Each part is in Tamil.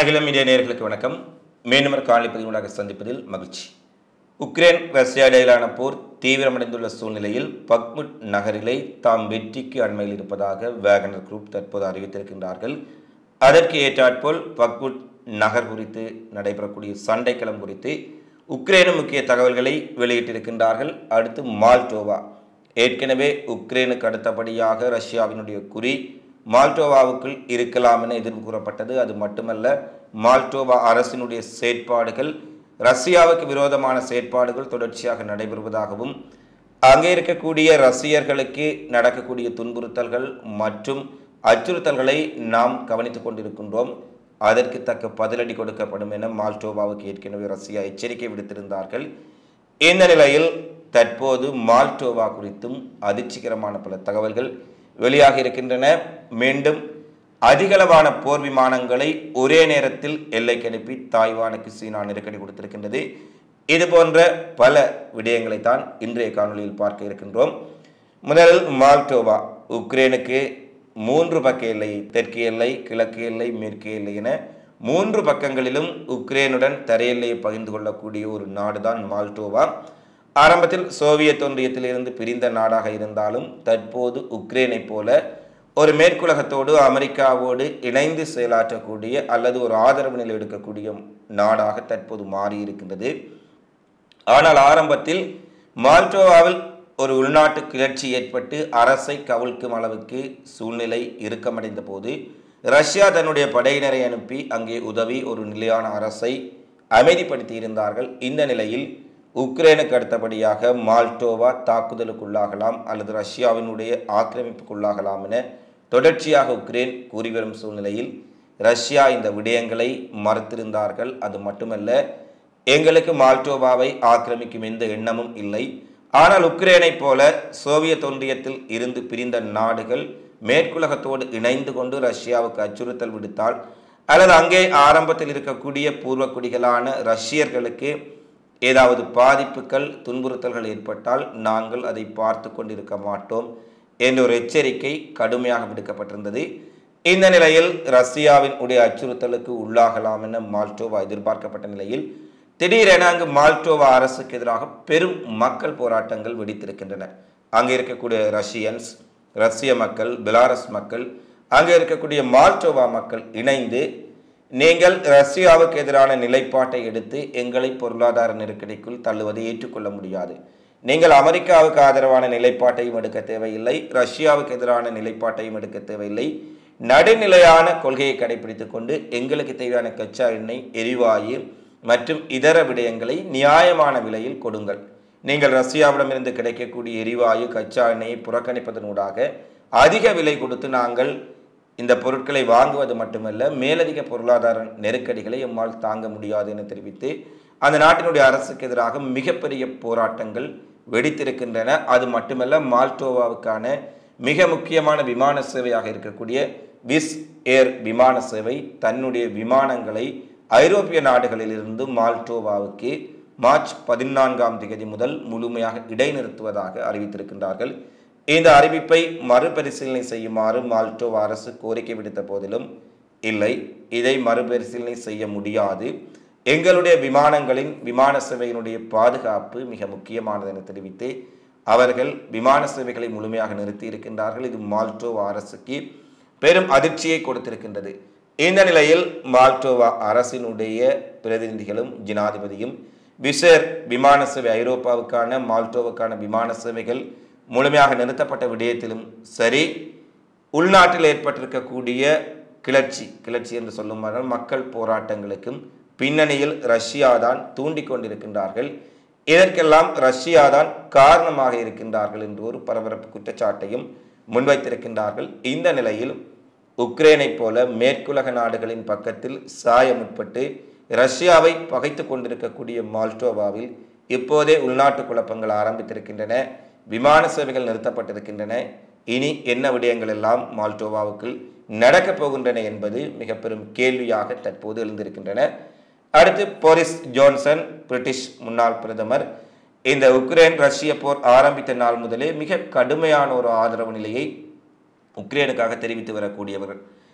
அகில மீடியா நேயர்களுக்கு வணக்கம் மீண்டும் ஒரு காலை பதிவுகளாக சந்திப்பதில் மகிழ்ச்சி உக்ரைன் ரஷ்யா இடையிலான போர் தீவிரமடைந்துள்ள சூழ்நிலையில் பக்முட் நகரிலே தாம் வெற்றிக்கு அண்மையில் இருப்பதாக வேகனர் குரூப் தற்போது அறிவித்திருக்கின்றார்கள் அதற்கு ஏற்றாற்போல் பக்முட் நகர் குறித்து நடைபெறக்கூடிய சண்டைக்களம் குறித்து உக்ரைனும் முக்கிய தகவல்களை வெளியிட்டிருக்கின்றார்கள் அடுத்து மால்டோவா ஏற்கனவே உக்ரைனுக்கு அடுத்தபடியாக ரஷ்யாவினுடைய குறி மால்டோவாவுக்குள் இருக்கலாம் என எதிர்ப்பு கூறப்பட்டது அது மட்டுமல்ல மால்டோவா அரசினுடைய செயற்பாடுகள் ரஷ்யாவுக்கு விரோதமான செயற்பாடுகள் தொடர்ச்சியாக நடைபெறுவதாகவும் அங்கே இருக்கக்கூடிய ரஷ்யர்களுக்கு நடக்கக்கூடிய துன்புறுத்தல்கள் மற்றும் அச்சுறுத்தல்களை நாம் கவனித்துக் கொண்டிருக்கின்றோம் அதற்கு தக்க பதிலடி கொடுக்கப்படும் என மால்டோவாவுக்கு ஏற்கனவே ரஷ்யா எச்சரிக்கை விடுத்திருந்தார்கள் இந்த நிலையில் தற்போது மால்டோவா குறித்தும் அதிர்ச்சிகரமான பல தகவல்கள் வெளியாகி இருக்கின்றன மீண்டும் அதிகளவான போர் விமானங்களை ஒரே நேரத்தில் எல்லைக்கு அனுப்பி தாய்வானுக்கு சீனா நெருக்கடி கொடுத்திருக்கின்றது இது போன்ற பல விடயங்களை தான் இன்றைய காணொளியில் பார்க்க இருக்கின்றோம் முதலில் மால்டோவா உக்ரைனுக்கு மூன்று பக்க எல்லை தெற்கு எல்லை கிழக்கு எல்லை மேற்கு எல்லை என மூன்று பக்கங்களிலும் உக்ரைனுடன் தரையெல்லையை பகிர்ந்து கொள்ளக்கூடிய ஒரு நாடுதான் மால்டோவா ஆரம்பத்தில் சோவியத் ஒன்றியத்திலிருந்து பிரிந்த நாடாக இருந்தாலும் தற்போது உக்ரைனை போல ஒரு மேற்குலகத்தோடு அமெரிக்காவோடு இணைந்து செயலாற்றக்கூடிய அல்லது ஒரு ஆதரவு நிலை எடுக்கக்கூடிய நாடாக தற்போது மாறி இருக்கின்றது ஆனால் ஆரம்பத்தில் மால்டோவாவில் ஒரு உள்நாட்டு கிளர்ச்சி ஏற்பட்டு அரசை கவிழ்க்கும் அளவுக்கு சூழ்நிலை இறுக்கமடைந்த போது ரஷ்யா தன்னுடைய படையினரை அனுப்பி அங்கே உதவி ஒரு நிலையான அரசை அமைதிப்படுத்தி இருந்தார்கள் இந்த நிலையில் உக்ரைனுக்கு அடுத்தபடியாக மால்டோவா தாக்குதலுக்குள்ளாகலாம் அல்லது ரஷ்யாவினுடைய ஆக்கிரமிப்புக்குள்ளாகலாம் என தொடர்ச்சியாக உக்ரைன் கூறி வரும் சூழ்நிலையில் ரஷ்யா இந்த விடயங்களை மறுத்திருந்தார்கள் அது மட்டுமல்ல எங்களுக்கு மால்டோவாவை ஆக்கிரமிக்கும் எந்த எண்ணமும் இல்லை ஆனால் உக்ரைனைப் போல சோவியத் ஒன்றியத்தில் இருந்து பிரிந்த நாடுகள் மேற்குலகத்தோடு இணைந்து கொண்டு ரஷ்யாவுக்கு அச்சுறுத்தல் விடுத்தால் அல்லது அங்கே ஆரம்பத்தில் இருக்கக்கூடிய பூர்வக்குடிகளான ரஷ்யர்களுக்கு ஏதாவது பாதிப்புகள் துன்புறுத்தல்கள் ஏற்பட்டால் நாங்கள் அதை பார்த்து கொண்டிருக்க மாட்டோம் என்ற ஒரு எச்சரிக்கை கடுமையாக விடுக்கப்பட்டிருந்தது இந்த நிலையில் ரஷ்யாவின் உடைய அச்சுறுத்தலுக்கு உள்ளாகலாம் என மால்டோவா எதிர்பார்க்கப்பட்ட நிலையில் திடீரென அங்கு மால்டோவா அரசுக்கு எதிராக பெரும் மக்கள் போராட்டங்கள் வெடித்திருக்கின்றன அங்கே இருக்கக்கூடிய ரஷ்யன்ஸ் ரஷ்ய மக்கள் பெலாரஸ் மக்கள் அங்கே இருக்கக்கூடிய மால்டோவா மக்கள் இணைந்து நீங்கள் ரஷ்யாவுக்கு எதிரான நிலைப்பாட்டை எடுத்து எங்களை பொருளாதார நெருக்கடிக்குள் தள்ளுவதை ஏற்றுக்கொள்ள முடியாது நீங்கள் அமெரிக்காவுக்கு ஆதரவான நிலைப்பாட்டையும் எடுக்க தேவையில்லை ரஷ்யாவுக்கு எதிரான நிலைப்பாட்டையும் எடுக்க தேவையில்லை நடுநிலையான கொள்கையை கடைபிடித்துக் கொண்டு எங்களுக்கு தேவையான கச்சா எண்ணெய் எரிவாயு மற்றும் இதர விடயங்களை நியாயமான விலையில் கொடுங்கள் நீங்கள் ரஷ்யாவிடமிருந்து கிடைக்கக்கூடிய எரிவாயு கச்சா எண்ணெயை புறக்கணிப்பதனூடாக அதிக விலை கொடுத்து நாங்கள் இந்த பொருட்களை வாங்குவது மட்டுமல்ல மேலதிக பொருளாதார நெருக்கடிகளை எம்மால் தாங்க முடியாது என தெரிவித்து அந்த நாட்டினுடைய அரசுக்கு எதிராக மிகப்பெரிய போராட்டங்கள் வெடித்திருக்கின்றன அது மட்டுமல்ல மால்டோவாவுக்கான மிக முக்கியமான விமான சேவையாக இருக்கக்கூடிய விஸ் ஏர் விமான சேவை தன்னுடைய விமானங்களை ஐரோப்பிய நாடுகளிலிருந்து மால்டோவாவுக்கு மார்ச் பதினான்காம் தேதி முதல் முழுமையாக இடைநிறுத்துவதாக அறிவித்திருக்கின்றார்கள் இந்த அறிவிப்பை மறுபரிசீலனை செய்யுமாறு மால்டோவா அரசு கோரிக்கை விடுத்த போதிலும் இல்லை இதை மறுபரிசீலனை செய்ய முடியாது எங்களுடைய விமானங்களின் விமான சேவையினுடைய பாதுகாப்பு மிக முக்கியமானது என தெரிவித்து அவர்கள் விமான சேவைகளை முழுமையாக நிறுத்தி இருக்கின்றார்கள் இது மால்டோவா அரசுக்கு பெரும் அதிர்ச்சியை கொடுத்திருக்கின்றது இந்த நிலையில் மால்டோவா அரசினுடைய பிரதிநிதிகளும் ஜனாதிபதியும் விசேர் விமான சேவை ஐரோப்பாவுக்கான மால்டோவுக்கான விமான சேவைகள் முழுமையாக நிறுத்தப்பட்ட விடயத்திலும் சரி உள்நாட்டில் ஏற்பட்டிருக்கக்கூடிய கிளர்ச்சி கிளர்ச்சி என்று சொல்லும் மக்கள் போராட்டங்களுக்கும் பின்னணியில் ரஷ்யா தான் தூண்டிக் கொண்டிருக்கின்றார்கள் இதற்கெல்லாம் ரஷ்யா தான் காரணமாக இருக்கின்றார்கள் என்று ஒரு பரபரப்பு குற்றச்சாட்டையும் முன்வைத்திருக்கின்றார்கள் இந்த நிலையில் உக்ரைனை போல மேற்குலக நாடுகளின் பக்கத்தில் சாய முற்பட்டு ரஷ்யாவை பகைத்து கொண்டிருக்கக்கூடிய மால்டோவாவில் இப்போதே உள்நாட்டு குழப்பங்கள் ஆரம்பித்திருக்கின்றன விமான சேவைகள் நிறுத்தப்பட்டிருக்கின்றன இனி என்ன விடயங்கள் எல்லாம் மால்டோவாவுக்குள் நடக்கப் போகின்றன என்பது மிக பெரும் கேள்வியாக தற்போது எழுந்திருக்கின்றன அடுத்து போரிஸ் ஜோன்சன் பிரிட்டிஷ் முன்னாள் பிரதமர் இந்த உக்ரைன் ரஷ்ய போர் ஆரம்பித்த நாள் முதலே மிக கடுமையான ஒரு ஆதரவு நிலையை உக்ரைனுக்காக தெரிவித்து வரக்கூடியவர்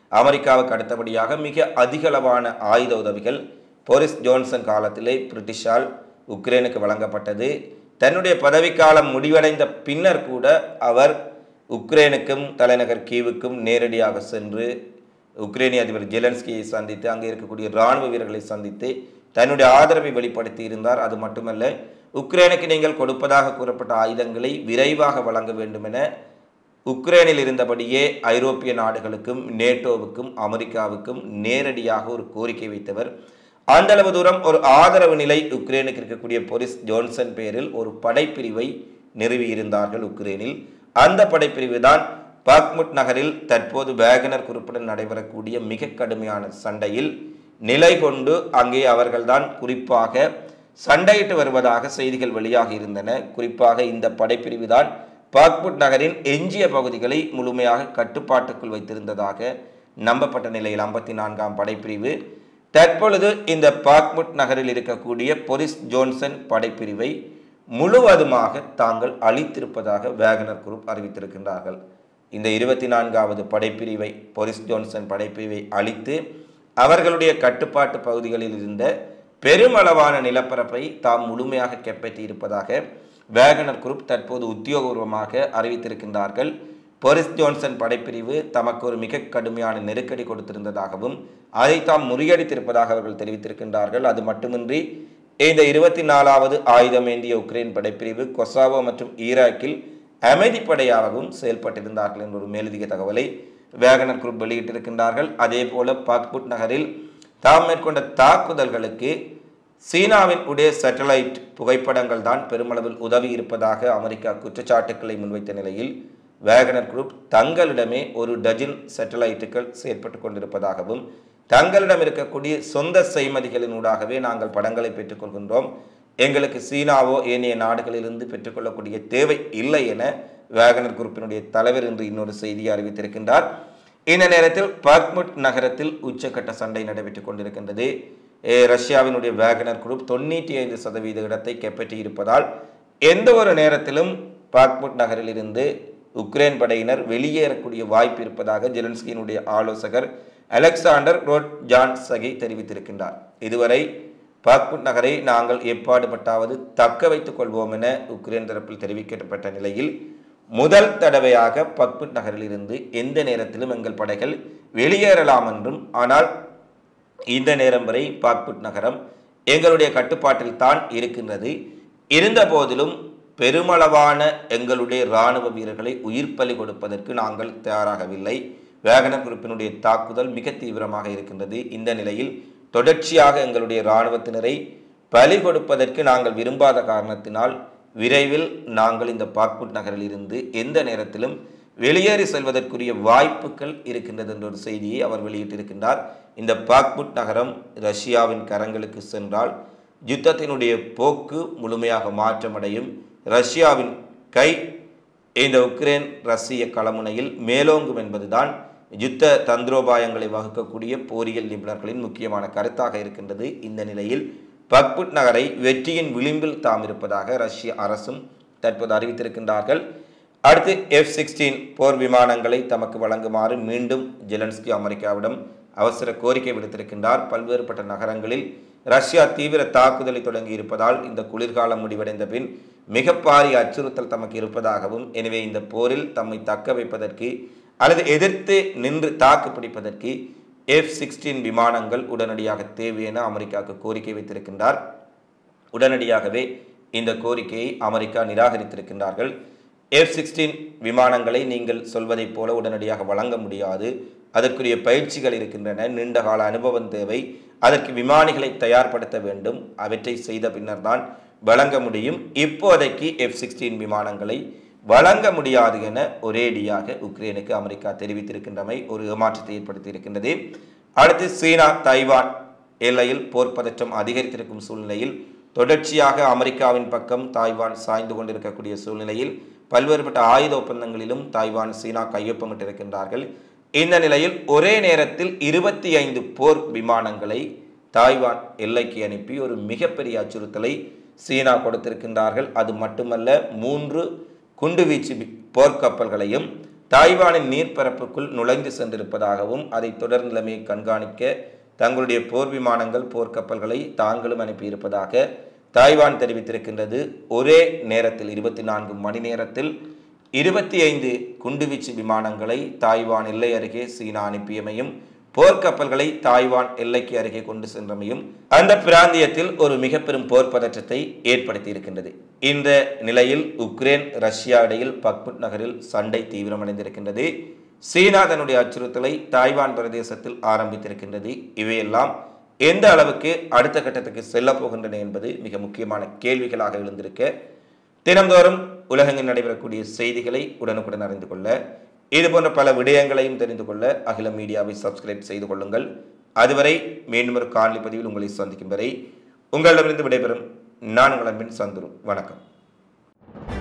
அமெரிக்காவுக்கு அடுத்தபடியாக மிக அதிகளவான ஆயுத உதவிகள் போரிஸ் ஜோன்சன் காலத்திலே பிரிட்டிஷால் உக்ரைனுக்கு வழங்கப்பட்டது தன்னுடைய பதவிக்காலம் முடிவடைந்த பின்னர் கூட அவர் உக்ரைனுக்கும் தலைநகர் கீவுக்கும் நேரடியாக சென்று உக்ரைனிய அதிபர் ஜெலன்ஸ்கியை சந்தித்து அங்கே இருக்கக்கூடிய இராணுவ வீரர்களை சந்தித்து தன்னுடைய ஆதரவை வெளிப்படுத்தி இருந்தார் அது மட்டுமல்ல உக்ரைனுக்கு நீங்கள் கொடுப்பதாக கூறப்பட்ட ஆயுதங்களை விரைவாக வழங்க வேண்டும் என உக்ரைனில் இருந்தபடியே ஐரோப்பிய நாடுகளுக்கும் நேட்டோவுக்கும் அமெரிக்காவுக்கும் நேரடியாக ஒரு கோரிக்கை வைத்தவர் அந்த அளவு தூரம் ஒரு ஆதரவு நிலை உக்ரைனுக்கு இருக்கக்கூடிய போரிஸ் ஜோன்சன் பேரில் ஒரு படைப்பிரிவை நிறுவியிருந்தார்கள் உக்ரைனில் அந்த படைப்பிரிவு தான் பாக்முட் நகரில் தற்போது வேகனர் குறிப்புடன் நடைபெறக்கூடிய மிக கடுமையான சண்டையில் நிலை கொண்டு அங்கே அவர்கள்தான் குறிப்பாக சண்டையிட்டு வருவதாக செய்திகள் வெளியாக இருந்தன குறிப்பாக இந்த படைப்பிரிவு தான் பாக்முட் நகரின் எஞ்சிய பகுதிகளை முழுமையாக கட்டுப்பாட்டுக்குள் வைத்திருந்ததாக நம்பப்பட்ட நிலையில் ஐம்பத்தி நான்காம் படைப்பிரிவு தற்பொழுது இந்த பாக்முட் நகரில் இருக்கக்கூடிய பொரிஸ் ஜோன்சன் படைப்பிரிவை முழுவதுமாக தாங்கள் அழித்திருப்பதாக வேகனர் குரூப் அறிவித்திருக்கின்றார்கள் இந்த இருபத்தி நான்காவது படைப்பிரிவை பொரிஸ் ஜோன்சன் படைப்பிரிவை அழித்து அவர்களுடைய கட்டுப்பாட்டு பகுதிகளில் இருந்த பெருமளவான நிலப்பரப்பை தாம் முழுமையாக கைப்பற்றி இருப்பதாக வேகனர் குரூப் தற்போது உத்தியோகபூர்வமாக அறிவித்திருக்கின்றார்கள் போரிஸ் ஜோன்சன் படைப்பிரிவு தமக்கு ஒரு மிக கடுமையான நெருக்கடி கொடுத்திருந்ததாகவும் அதை தாம் முறியடித்திருப்பதாக அவர்கள் தெரிவித்திருக்கின்றார்கள் அது மட்டுமின்றி இந்த இருபத்தி நாலாவது ஆயுதம் ஏந்திய உக்ரைன் படைப்பிரிவு கொசாவோ மற்றும் ஈராக்கில் அமைதிப்படையாகவும் செயல்பட்டிருந்தார்கள் என்ற ஒரு மேலதிக தகவலை வேகனர் குரூப் வெளியிட்டிருக்கின்றார்கள் அதே போல பாக்புட் நகரில் தாம் மேற்கொண்ட தாக்குதல்களுக்கு சீனாவின் உடைய சேட்டலைட் புகைப்படங்கள் தான் பெருமளவில் உதவி இருப்பதாக அமெரிக்கா குற்றச்சாட்டுக்களை முன்வைத்த நிலையில் வேகனர் குரூப் தங்களிடமே ஒரு டஜன் சேட்டலைட்டுகள் செயற்பட்டு கொண்டிருப்பதாகவும் தங்களிடம் இருக்கக்கூடிய சொந்த செய்மதிகளின் ஊடாகவே நாங்கள் படங்களை பெற்றுக்கொள்கின்றோம் எங்களுக்கு சீனாவோ ஏனைய நாடுகளிலிருந்து பெற்றுக்கொள்ளக்கூடிய தேவை இல்லை என வேகனர் குரூப்பினுடைய தலைவர் என்று இன்னொரு செய்தியை அறிவித்திருக்கின்றார் இந்த நேரத்தில் பாக்முட் நகரத்தில் உச்சக்கட்ட சண்டை நடைபெற்றுக் கொண்டிருக்கின்றது ஏ, ரஷ்யாவினுடைய வேகனர் குரூப் தொண்ணூற்றி ஐந்து சதவீத இடத்தை கைப்பற்றி இருப்பதால் எந்த ஒரு நேரத்திலும் பாக்முட் நகரில் இருந்து உக்ரைன் படையினர் வெளியேறக்கூடிய வாய்ப்பு இருப்பதாக ஜெலன்ஸ்கியினுடைய ஆலோசகர் அலெக்சாண்டர் ரோட் ஜான் சகி தெரிவித்திருக்கின்றார் இதுவரை பாக்முட் நகரை நாங்கள் எப்பாடுபட்டாவது தக்க வைத்துக் கொள்வோம் என உக்ரைன் தரப்பில் தெரிவிக்கப்பட்ட நிலையில் முதல் தடவையாக பக்முட் நகரில் இருந்து எந்த நேரத்திலும் எங்கள் படைகள் வெளியேறலாம் என்றும் ஆனால் இந்த நேரம் வரை பாக்புட் நகரம் எங்களுடைய கட்டுப்பாட்டில் தான் இருக்கின்றது இருந்த போதிலும் பெருமளவான எங்களுடைய இராணுவ வீரர்களை உயிர் பலி கொடுப்பதற்கு நாங்கள் தயாராகவில்லை வேகனர் குரூப்பினுடைய தாக்குதல் மிக தீவிரமாக இருக்கின்றது இந்த நிலையில் தொடர்ச்சியாக எங்களுடைய இராணுவத்தினரை பலி கொடுப்பதற்கு நாங்கள் விரும்பாத காரணத்தினால் விரைவில் நாங்கள் இந்த பாக்புட் நகரில் இருந்து எந்த நேரத்திலும் வெளியேறி செல்வதற்குரிய வாய்ப்புகள் இருக்கின்றது என்ற ஒரு செய்தியை அவர் வெளியிட்டிருக்கின்றார் இந்த பாக்புட் நகரம் ரஷ்யாவின் கரங்களுக்கு சென்றால் யுத்தத்தினுடைய போக்கு முழுமையாக மாற்றமடையும் ரஷ்யாவின் கை இந்த உக்ரைன் ரஷ்ய களமுனையில் மேலோங்கும் என்பதுதான் யுத்த தந்திரோபாயங்களை வகுக்கக்கூடிய போரியல் நிபுணர்களின் முக்கியமான கருத்தாக இருக்கின்றது இந்த நிலையில் பக்புட் நகரை வெற்றியின் விளிம்பில் தாம் இருப்பதாக ரஷ்ய அரசும் தற்போது அறிவித்திருக்கின்றார்கள் அடுத்து எஃப் சிக்ஸ்டீன் போர் விமானங்களை தமக்கு வழங்குமாறு மீண்டும் ஜெலன்ஸ்கி அமெரிக்காவிடம் அவசர கோரிக்கை விடுத்திருக்கின்றார் பல்வேறுபட்ட நகரங்களில் ரஷ்யா தீவிர தாக்குதலை தொடங்கி இருப்பதால் இந்த குளிர்காலம் முடிவடைந்த பின் மிக பாரிய அச்சுறுத்தல் தமக்கு இருப்பதாகவும் எனவே இந்த போரில் தம்மை தக்க வைப்பதற்கு அல்லது எதிர்த்து நின்று தாக்கு பிடிப்பதற்கு எஃப் சிக்ஸ்டீன் விமானங்கள் உடனடியாக தேவை என அமெரிக்காவுக்கு கோரிக்கை வைத்திருக்கின்றார் உடனடியாகவே இந்த கோரிக்கையை அமெரிக்கா நிராகரித்திருக்கின்றார்கள் எஃப் சிக்ஸ்டீன் விமானங்களை நீங்கள் சொல்வதைப் போல உடனடியாக வழங்க முடியாது அதற்குரிய பயிற்சிகள் இருக்கின்றன நீண்ட கால அனுபவம் தேவை அதற்கு விமானிகளை தயார்படுத்த வேண்டும் அவற்றை செய்த பின்னர் தான் வழங்க முடியும் இப்போதைக்கு எஃப் சிக்ஸ்டீன் விமானங்களை வழங்க முடியாது என ஒரேடியாக உக்ரைனுக்கு அமெரிக்கா தெரிவித்திருக்கின்றமை ஒரு ஏமாற்றத்தை ஏற்படுத்தி இருக்கின்றது அடுத்து சீனா தைவான் எல்லையில் போர் பதற்றம் அதிகரித்திருக்கும் சூழ்நிலையில் தொடர்ச்சியாக அமெரிக்காவின் பக்கம் தாய்வான் சாய்ந்து கொண்டிருக்கக்கூடிய சூழ்நிலையில் பல்வேறுபட்ட ஆயுத ஒப்பந்தங்களிலும் தாய்வான் சீனா கையொப்பமிட்டிருக்கின்றார்கள் இந்த நிலையில் ஒரே நேரத்தில் இருபத்தி ஐந்து போர் விமானங்களை தாய்வான் எல்லைக்கு அனுப்பி ஒரு மிகப்பெரிய அச்சுறுத்தலை சீனா கொடுத்திருக்கின்றார்கள் அது மட்டுமல்ல மூன்று குண்டுவீச்சு வி- போர்க்கப்பல்களையும் தாய்வானின் நீர்ப்பரப்புக்குள் நுழைந்து சென்றிருப்பதாகவும் அதைத் தொடர்ந்து நிலைமையை கண்காணிக்க தங்களுடைய போர் விமானங்கள் போர்க்கப்பல்களை தாங்களும் அனுப்பியிருப்பதாக தாய்வான் தெரிவித்திருக்கின்றது ஒரே நேரத்தில் இருபத்தி நான்கு மணி நேரத்தில் இருபத்தி ஐந்து குண்டுவீச்சு விமானங்களை தாய்வான் எல்லை அருகே சீனா அனுப்பியமையும் போர்க்கப்பல்களை தாய்வான் எல்லைக்கு அருகே கொண்டு சென்றமையும் அந்த பிராந்தியத்தில் ஒரு மிக பெரும் போர் பதற்றத்தை ஏற்படுத்தி இருக்கின்றது இந்த நிலையில் உக்ரைன் ரஷ்யா இடையில் பக்முட் நகரில் சண்டை தீவிரமடைந்திருக்கின்றது சீனா தன்னுடைய அச்சுறுத்தலை தாய்வான் பிரதேசத்தில் ஆரம்பித்திருக்கின்றது இவையெல்லாம் எந்த அளவுக்கு அடுத்த கட்டத்துக்கு செல்ல போகின்றன என்பது மிக முக்கியமான கேள்விகளாக எழுந்திருக்க தினந்தோறும் உலகெங்கில் நடைபெறக்கூடிய செய்திகளை உடனுக்குடன் அறிந்து கொள்ள இது போன்ற பல விடயங்களையும் தெரிந்து கொள்ள அகில மீடியாவை சப்ஸ்கிரைப் செய்து கொள்ளுங்கள் அதுவரை மீண்டும் ஒரு காணொலி பதிவில் உங்களை சந்திக்கும் வரை உங்களிடமிருந்து விடைபெறும் நான் உங்கள் அன்பின் சந்துரு வணக்கம்